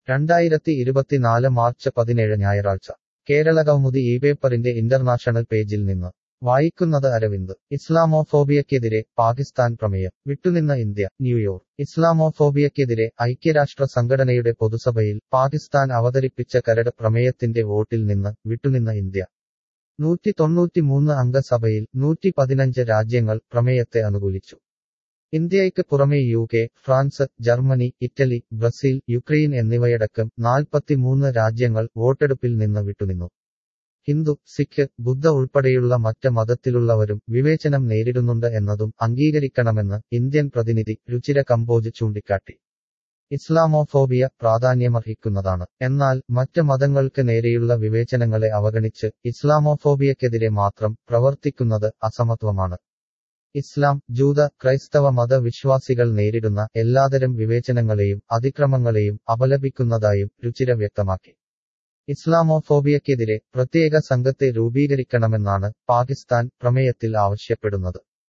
രണ്ടായിരത്തി ഇരുപത്തിനാല് മാർച്ച് പതിനേഴ് ഞായറാഴ്ച കേരളകൗമുദി ഈ പേപ്പറിന്റെ ഇന്റർനാഷണൽ പേജിൽ നിന്ന് വായിക്കുന്നത് അരവിന്ദ് ഇസ്ലാമോഫോബിയക്കെതിരെ പാകിസ്ഥാൻ പ്രമേയം വിട്ടുനിന്ന ഇന്ത്യ ന്യൂയോർക്ക് ഇസ്ലാമോഫോബിയക്കെതിരെ ഐക്യരാഷ്ട്ര സംഘടനയുടെ പൊതുസഭയിൽ പാകിസ്ഥാൻ അവതരിപ്പിച്ച കരട് പ്രമേയത്തിന്റെ വോട്ടിൽ നിന്ന് വിട്ടുനിന്ന ഇന്ത്യ നൂറ്റി തൊണ്ണൂറ്റിമൂന്ന് അംഗ സഭയിൽ നൂറ്റി പതിനഞ്ച് രാജ്യങ്ങൾ പ്രമേയത്തെ അനുകൂലിച്ചു ഇന്ത്യയ്ക്ക് പുറമെ U K France Germany Italy Brazil Ukraine എന്നിവയടക്കം നാൽപ്പത്തിമൂന്ന് രാജ്യങ്ങൾ വോട്ടെടുപ്പിൽ നിന്ന് വിട്ടുനിന്നു ഹിന്ദു സിഖ് ബുദ്ധ ഉൾപ്പെടെയുള്ള മറ്റ് മതത്തിലുള്ളവരും വിവേചനം നേരിടുന്നുണ്ട് എന്നതും അംഗീകരിക്കണമെന്ന് ഇന്ത്യൻ പ്രതിനിധി രുചിര കമ്പോജ് ചൂണ്ടിക്കാട്ടി ഇസ്ലാമോഫോബിയ പ്രാധാന്യമർഹിക്കുന്നതാണ് എന്നാൽ മറ്റ് മതങ്ങൾക്ക് നേരെയുള്ള വിവേചനങ്ങളെ അവഗണിച്ച് ഇസ്ലാമോഫോബിയക്കെതിരെ മാത്രം പ്രവർത്തിക്കുന്നത് അസമത്വമാണ് ഇസ്ലാം ജൂത ക്രൈസ്തവ മത വിശ്വാസികൾ നേരിടുന്ന എല്ലാതരം വിവേചനങ്ങളെയും അതിക്രമങ്ങളെയും അപലപിക്കുന്നതായും രുചിര വ്യക്തമാക്കി ഇസ്ലാമോഫോബിയക്കെതിരെ പ്രത്യേക സംഘത്തെ രൂപീകരിക്കണമെന്നാണ് പാകിസ്ഥാൻ പ്രമേയത്തിൽ ആവശ്യപ്പെടുന്നത്